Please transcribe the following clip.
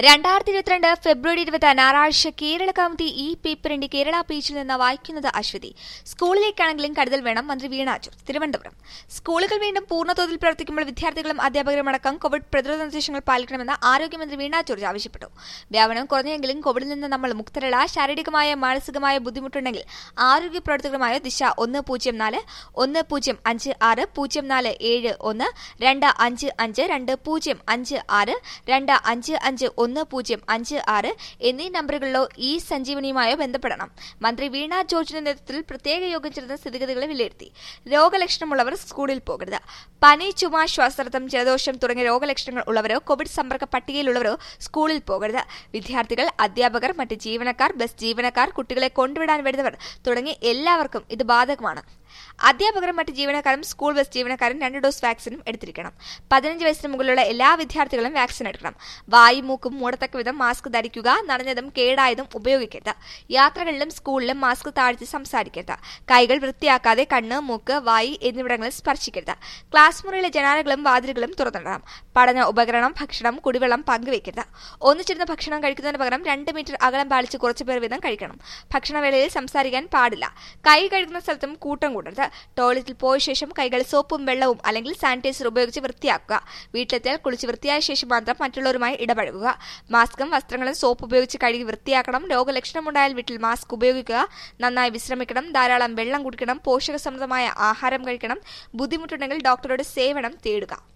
രണ്ടായിരത്തി ഇരുപത്തിരണ്ട് ഫെബ്രുവരി ഇരുപത് ഞായറാഴ്ച കേരള കൗമുദി ഈ പേപ്പറിന്റെ കേരള പേജിൽ നിന്ന് വായിക്കുന്നത് അശ്വതി സ്കൂളിലേക്കാണെങ്കിലും കരുതൽ വേണം മന്ത്രി വീണ ജോർജ് തിരുവനന്തപുരം സ്കൂളുകൾ വീണ്ടും പൂർണ്ണതോതിൽ പ്രവർത്തിക്കുമ്പോൾ വിദ്യാർത്ഥികളും അധ്യാപകരും അടക്കം കോവിഡ് പ്രതിരോധ നിർദ്ദേശങ്ങൾ പാലിക്കണമെന്ന് ആരോഗ്യമന്ത്രി വീണ ജോർജ് ആവശ്യപ്പെട്ടു വ്യാപനം കുറഞ്ഞെങ്കിലും കോവിഡിൽ നിന്ന് നമ്മൾ മുക്തരല്ല ശാരീരികമായ മാനസികമായ ബുദ്ധിമുട്ടുണ്ടെങ്കിൽ ആരോഗ്യ പ്രവർത്തകരുമായ ദിശ ഒന്ന് പൂജ്യം നാല് ഒന്ന് പൂജ്യം അഞ്ച് ആറ് പൂജ്യം നാല് ഏഴ് ഒന്ന് രണ്ട് അഞ്ച് അഞ്ച് രണ്ട് പൂജ്യം അഞ്ച് ആറ് രണ്ട് അഞ്ച് അഞ്ച് ഒന്ന് പൂജ്യം അഞ്ച് ആറ് എന്നീ നമ്പറുകളിലോ ഈ സഞ്ജീവനിയുമായോ ബന്ധപ്പെടണം മന്ത്രി വീണ ജോർജിന്റെ നേതൃത്വത്തിൽ പ്രത്യേക യോഗം ചേർന്ന് സ്ഥിതിഗതികളെ വിലയിരുത്തി രോഗലക്ഷണമുള്ളവർ സ്കൂളിൽ പോകരുത് പനി ചുമ ശ്വാസതടസ്സം ജലദോഷം തുടങ്ങിയ രോഗലക്ഷണങ്ങൾ ഉള്ളവരോ കോവിഡ് സമ്പർക്ക പട്ടികയിലുള്ളവരോ സ്കൂളിൽ പോകരുത് വിദ്യാർത്ഥികൾ അധ്യാപകർ മറ്റ് ജീവനക്കാർ ബസ് ജീവനക്കാർ കുട്ടികളെ കൊണ്ടുവിടാൻ വരുന്നവർ തുടങ്ങി എല്ലാവർക്കും ഇത് ബാധകമാണ് അധ്യാപകരും മറ്റ് ജീവനക്കാരും സ്കൂൾ ബസ് ജീവനക്കാരും രണ്ട് ഡോസ് വാക്സിനും എടുത്തിരിക്കണം പതിനഞ്ച് വയസ്സിന് മുകളിലുള്ള എല്ലാ വിദ്യാർത്ഥികളും വാക്സിൻ എടുക്കണം വായും മൂക്കും മൂടത്തക്ക വിധം മാസ്ക് ധരിക്കുക നനഞ്ഞതും കേടായതും ഉപയോഗിക്കരുത് യാത്രകളിലും സ്കൂളിലും മാസ്ക് താഴ്ത്തി സംസാരിക്കരുത് കൈകൾ വൃത്തിയാക്കാതെ കണ്ണ് മൂക്ക് വായി എന്നിവിടങ്ങളിൽ സ്പർശിക്കരുത് ക്ലാസ് മുറിയിലെ ജനാലകളും വാതിലുകളും തുറന്നിടണം പഠന ഉപകരണം ഭക്ഷണം കുടിവെള്ളം പങ്കുവയ്ക്കരുത് ഒന്നിച്ചിരുന്ന് ഭക്ഷണം കഴിക്കുന്നതിന് പകരം രണ്ട് മീറ്റർ അകലം പാലിച്ച് കുറച്ചു പേർ വീതം കഴിക്കണം ഭക്ഷണവേളയിൽ സംസാരിക്കാൻ പാടില്ല കൈ കഴുകുന്ന സ്ഥലത്തും കൂട്ടം കൂടരുത് ടോയ്ലറ്റിൽ പോയ ശേഷം കൈകൾ സോപ്പും വെള്ളവും അല്ലെങ്കിൽ സാനിറ്റൈസർ ഉപയോഗിച്ച് വൃത്തിയാക്കുക വീട്ടിലെത്തിയാൽ കുളിച്ച് വൃത്തിയായ ശേഷം മാത്രം മറ്റുള്ളവരുമായി ഇടപഴകുക മാസ്കും വസ്ത്രങ്ങളും സോപ്പ് ഉപയോഗിച്ച് കഴുകി വൃത്തിയാക്കണം രോഗലക്ഷണമുണ്ടായാൽ വീട്ടിൽ മാസ്ക് ഉപയോഗിക്കുക നന്നായി വിശ്രമിക്കണം ധാരാളം വെള്ളം കുടിക്കണം പോഷകസമൃദ്ധമായ ആഹാരം കഴിക്കണം ബുദ്ധിമുട്ടുണ്ടെങ്കിൽ ഡോക്ടറുടെ സേവനം തേടുക